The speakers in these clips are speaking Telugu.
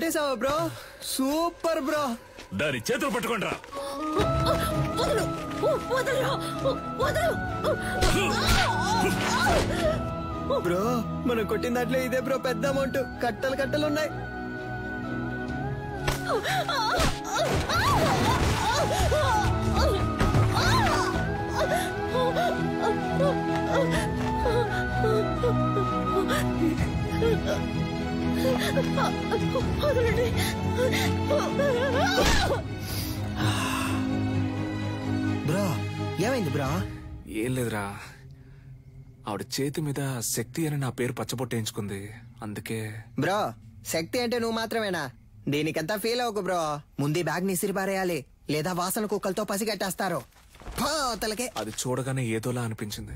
కొట్టేశావా బ్రో సూపర్ బ్రో దాని చేతులు పట్టుకోండి వదలు వదలు వదలు బ్రో మనం కొట్టిన దాంట్లో ఇదే బ్రో పెద్ద అమౌంట్ కట్టలు కట్టలు ఉన్నాయి వదలండి బ్రో ఏమైంది బ్రో ఏం లేదురా ఆవిడ చేతి మీద శక్తి అని నా పేరు పచ్చబొట్టేయించుకుంది అందుకే బ్రో శక్తి అంటే నువ్వు మాత్రమేనా దీనికంతా ఫీల్ అవ్వకు బ్రో ముందు బ్యాగ్ నిసిరి పారేయాలి లేదా వాసన కుక్కలతో పసిగట్టేస్తారు పో అవతలకే అది చూడగానే ఏదోలా అనిపించింది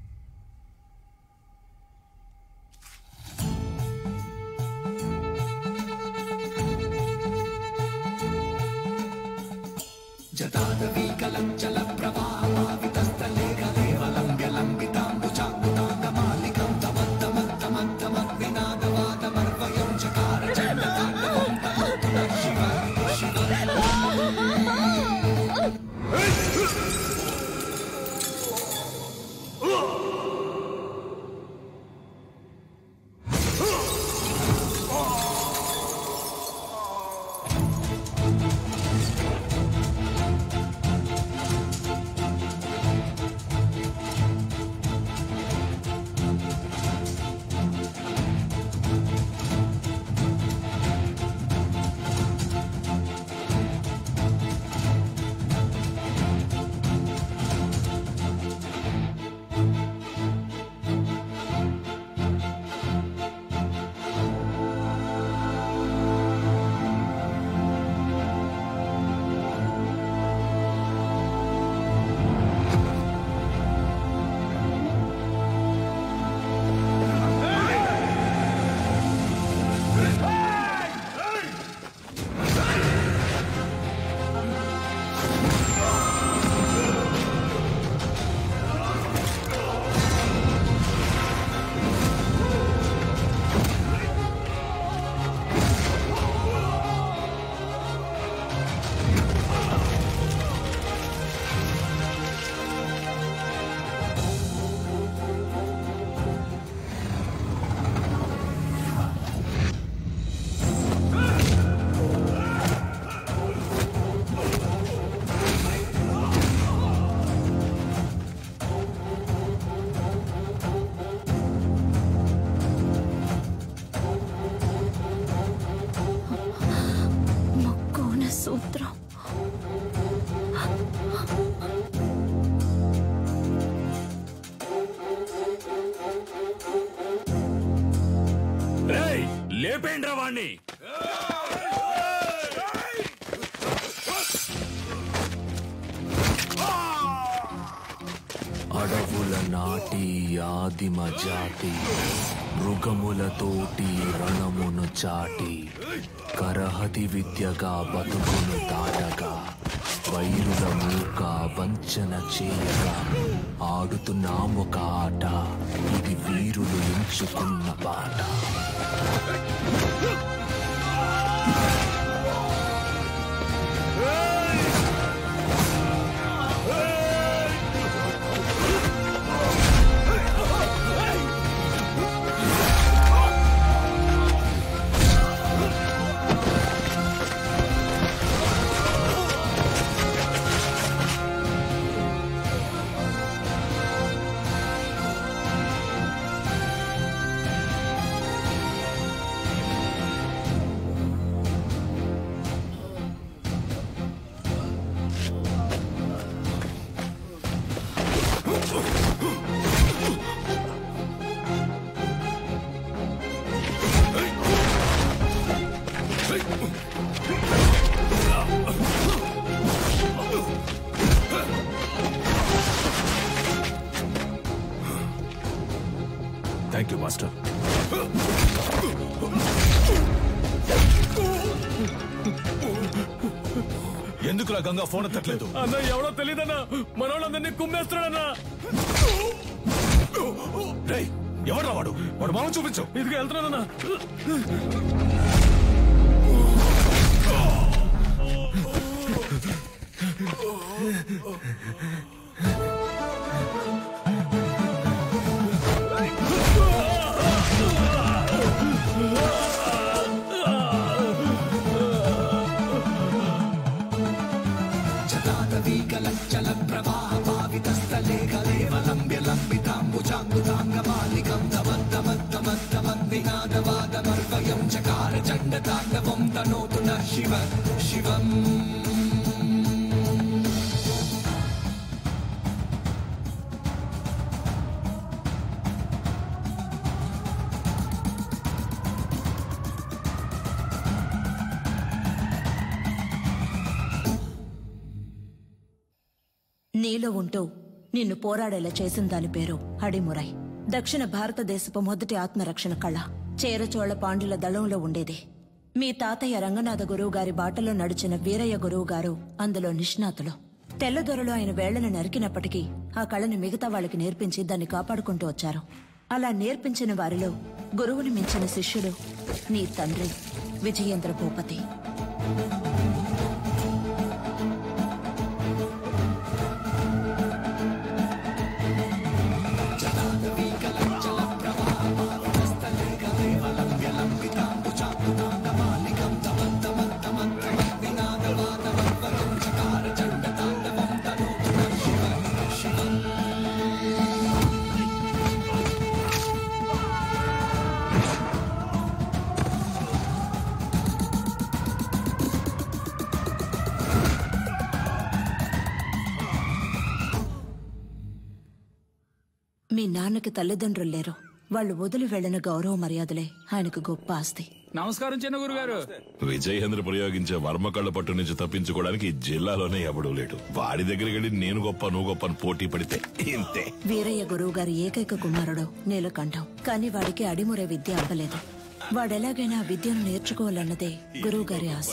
మక్కోన సూత్రం రేయ్ లేపేండ్రా వాణ్ణి అడవుల నాటి ఆదిమ జాతి మృగములతోటి రణమును చాటి కరహతి విద్యగా బతుకును దాటగా వైరుల మూక వంచన చేయగా ఆడుతున్నామొక ఆట ఇది వీరులు ఎంచుకున్న బాట థ్యాంక్ యూ మాస్టర్ ఎందుకులా గంగా ఫోన్ ఎత్తట్లేదు అన్న ఎవడో తెలియదన్నా మనోళ్ళందరినీ కుమ్మేస్తున్నాడన్నా రేయ్ ఎవడ్రా వాడు వాడు మొహం చూపించు ఇదిగా వెళ్తున్నానన్నా నీలో ఉంటూ నిన్ను పోరాడేలా చేసిన దాని పేరు అడిమురై దక్షిణ భారతదేశపు మొదటి ఆత్మరక్షణ కళ చేరచోళ పాండ్యుల దళంలో ఉండేది మీ తాతయ్య రంగనాథ గురువు గారి బాటలో నడిచిన వీరయ్య గురువు గారు అందులో నిష్ణాతులు తెల్లదొరలు ఆయన వేళ్లను నరికినప్పటికీ ఆ కళని మిగతా వాళ్ళకి నేర్పించి దాన్ని కాపాడుకుంటూ వచ్చారు అలా నేర్పించిన వారిలో గురువుని మించిన శిష్యుడు నీ తండ్రి విజయేంద్ర భూపతి మీ నాన్నకి తల్లిదండ్రులు లేరు వాళ్ళు వదిలి వెళ్లిన గౌరవ మర్యాదలే ఆయనకు గొప్ప ఆస్తి నమస్కారం చిన్న గురుగారు విజయేంద్ర ప్రయోగించే వర్మ కళ్ళ పట్టు నుంచి తప్పించుకోవడానికి ఈ జిల్లాలోనే ఎవడూ లేడు వాడి దగ్గరికి వెళ్ళి నేను గొప్ప నువ్వు గొప్ప అని పోటీ పడితే ఇంతే వీరయ్య గురువు గారి ఏకైక కుమారుడు నీలకంఠం కానీ వాడికి అడిమురే విద్య అవ్వలేదు వాడెలాగైనా ఆ విద్యను నేర్చుకోవాలన్నదే గురువు గారి ఆశ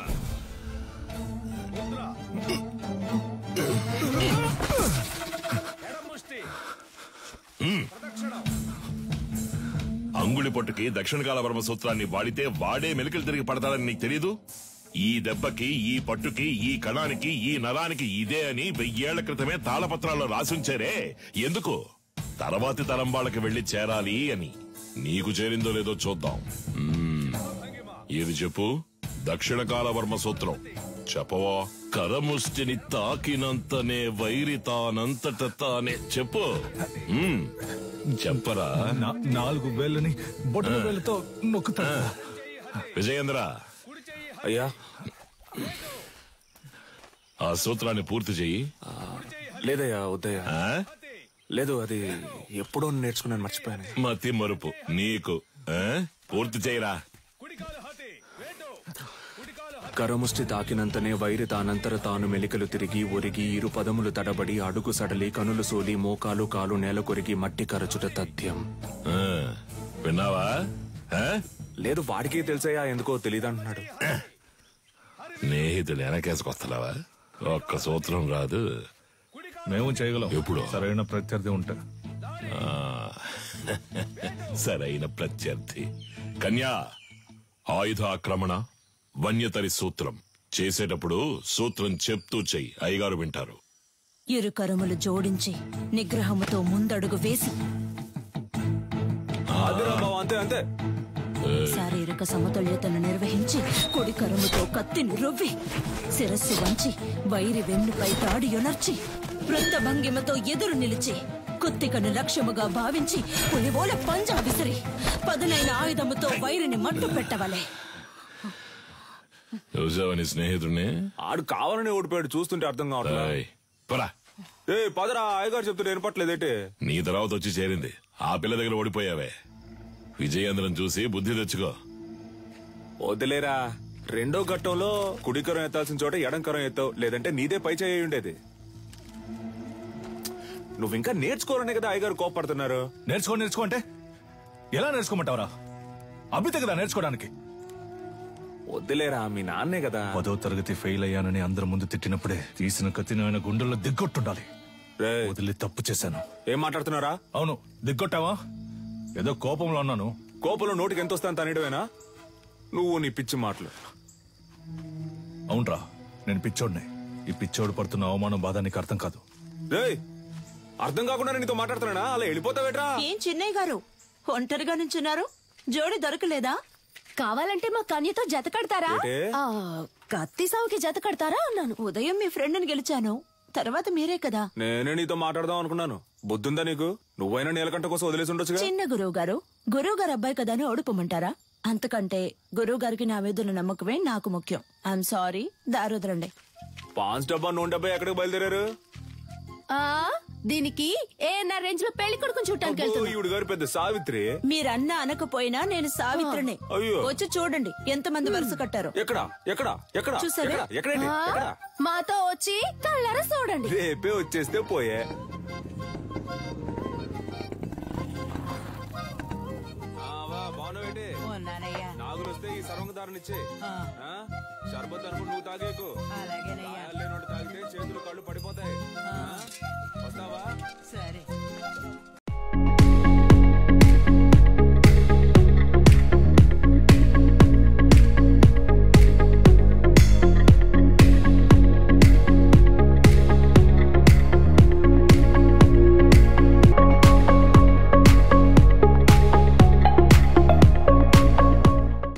అంగుళి పొట్టుకి దక్షిణ కాల వర్మ సూత్రాన్ని వాడితే వాడే మెలికలు తిరిగి పడతాడని నీకు తెలీదు ఈ దెబ్బకి ఈ పట్టుకి ఈ కణానికి ఈ నరానికి ఇదే అని వెయ్యేళ్ల క్రితమే తాళపత్రాల్లో రాసుంచారే ఎందుకు తర్వాతి తరం వాళ్ళకి వెళ్లి చేరాలి అని నీకు చేరిందో లేదో చూద్దాం మ్మ్. ఇది చెప్పు దక్షిణ కాల వర్మ సూత్రం చెప్పవా కరముష్టిని తాకినంతనే వైరి తానంతట తానే చెప్పు మ్మ్. చెప్పరా నా- నాలుగు వేళ్ళని బొటన వేళ్ళతో నొక్కుతాడు విజయేంద్ర అయ్యా ఆ సూత్రాన్ని పూర్తి చెయ్యి లేదయ్యా వద్దయ్యా ఆ? లేదు అది ఎప్పుడో నేర్చుకున్నాను మర్చిపోయాను మతి మరుపు నీకు ఆ? పూర్తి చేయరా కరముష్టి తాకినంతనే వైరి తానంతర తాను మెలికలు తిరిగి ఒరిగి ఇరు పదములు తడబడి అడుగు సడలి కనులు సోలి మోకాలు కాలు నేల కొరిగి మట్టి కరచుట తథ్యం ఆ. విన్నావా ఆ? లేదు వాడికే తెలుసయ్యా ఎందుకో తెలియదు అంటున్నాడు స్నేహితుడు వెనకేసుకొస్తున్నావా ఒక్క సూత్రం రాదు మేము చేయగలం ఎప్పుడు? సరైన ప్రత్యర్థి ఉంటే ఆ. సరైన ప్రత్యర్థి కన్యా ఆయుధ ఆక్రమణ వన్యతరి సూత్రం చేసేటప్పుడు సూత్రం చెప్తూ చెయ్యి అయ్యగారు వింటారు ఇరు కరములు జోడించి నిగ్రహముతో ముందడుగు వేసి అదిరా బావ, అంతే అంతే శారీరక సమతుల్యతను నిర్వహించి కుడి కరుముతో కత్తిని రువ్వి శిరస్సు వంచి వైరి వెన్నుపై తాడి యొనర్చి వృత్త భంగిమతో ఎదురు నిలిచి కుత్తికను లక్ష్యముగా భావించి పులివోల పంజా విసిరి పదునైన ఆయుధముతో వైరిని మట్టు పెట్టవలే చూసావా నీ స్నేహితుడిని ఆడు కావాలని ఓడిపోయాడు చూస్తుంటే అర్థం కావట్లేదు ఏయ్, పోరా ఏ పదరా అయ్యగారు చెప్తుంటే వినపట్లేదేంటి నీ తర్వాత వచ్చి చేరింది ఆ పిల్ల దగ్గర ఓడిపోయావే విజయేంద్రం చూసి బుద్ధి తెచ్చుకో వదిలేరా రెండో ఘట్టంలో కుడికరం ఎత్తాల్సిన చోట ఎడంకరం ఎత్తావు లేదంటే నీదే పై చేయి ఉండేది నువ్వు ఇంకా నేర్చుకోరనే కదా అయ్యగారు కోపడుతున్నారు నేర్చుకో నేర్చుకో అంటే ఎలా నేర్చుకోమంటావరా అభిత కదా నేర్చుకోవడానికి వద్దులేరా మీ నాన్నే కదా పదో తరగతి ఫెయిల్ అయ్యానని అందరి ముందు తిట్టినప్పుడే తీసిన కత్తిని ఆయన గుండెల్లో దిగ్గొట్టుండాలి రేయ్, వదిలి తప్పు చేశాను ఏం మాట్లాడుతున్నారా అవును దిగ్గొట్టావా ఏదో కోపంలో ఉన్నాను కోపంలో నోటికి ఎంత వస్తాను తనేయడమేనా నువ్వు నీ పిచ్చి మాటలు అవునరా నేను పిచ్చోడ్ని ఈ పిచ్చోడు పడుతున్న అవమానం బాధ నీకు అర్థం కాదు రేయ్ అర్థం కాకుండా నీతో మాట్లాడుతున్నానా అలా వెళ్ళిపోతావేట్రా ఏం చిన్నయ్య గారు ఒంటరిగా నుంచున్నారు జోడి దొరకలేదా కావాలంటే మా కన్యతో జత కడతారా ఏంటే? ఆ, కత్తి సావుకి జత కడతారా అన్నాను ఉదయం మీ ఫ్రెండ్ని గెలిచాను తర్వాత మీరే కదా నేనే నీతో మాట్లాడదాం అనుకున్నాను బుద్ధుందా నీకు నువ్వైనా నీలకంట కోసం వదిలేసి ఉండొచ్చుగా చిన్న గురువు గారు గురువు గారు అబ్బాయి కదా అని ఓడిపోమంటారా అంతకంటే గురువు గారికి నా మీద ఉన్న నమ్మకమే నాకు ముఖ్యం ఐఎమ్ సారీ దారుదరండి పాన్స్ డబ్బా నూనె డబ్బా ఎక్కడికి బయలుదేరారు ఆ దీనికి ఏఎన్ఆర్ రేంజ్ లో పెళ్లి కొడుకుని చూడటానికి అబ్బో, వెళ్తున్నా ఈవిడ గారు పెద్ద సావిత్రి మీరన్నా అనకపోయినా నేను సావిత్రిని అయ్యో. వచ్చి చూడండి ఎంతమంది వరుస కట్టారో ఎక్కడ ఎక్కడ ఎక్కడ చూసావే? ఎక్కడ ఎక్కడండి ఆ, ఎక్కడ మాతో వచ్చి కళ్ళారా చూడండి రేపే వచ్చేస్తే పోయే ఆ, వా, బాగున్నావేంటి? నాగులు వస్తే ఈ సర్వంగదారునిచ్చే షర్బత్ అనుకుని నువ్వు తాగేకు గాయాలు లేనోడు తాగితే చేతులు కళ్ళు పడి